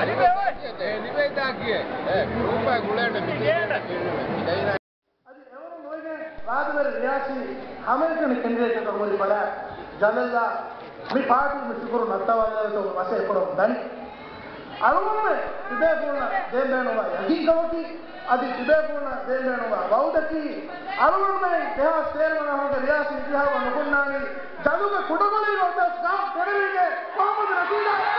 అది ఎవరు నోయినే రాజుగారి రియాసి American candidate muri pada jalalla mi paatu mi sikuru nattawalla to wase ekoro dani අරුමුනේ තිබේ පුරන දෙම්බේනවා යකින් කවති අදි තිබේ පුරන දෙම්බේනවා බෞද්ධකි අරුමුනේ දෙහා සේරමන හොඳ රියාසි ඉතිහාව නොකුන්නානි ජනුක කුඩගලේ වත ස්කාම් පෙරවිගේ කොහමද රසීලා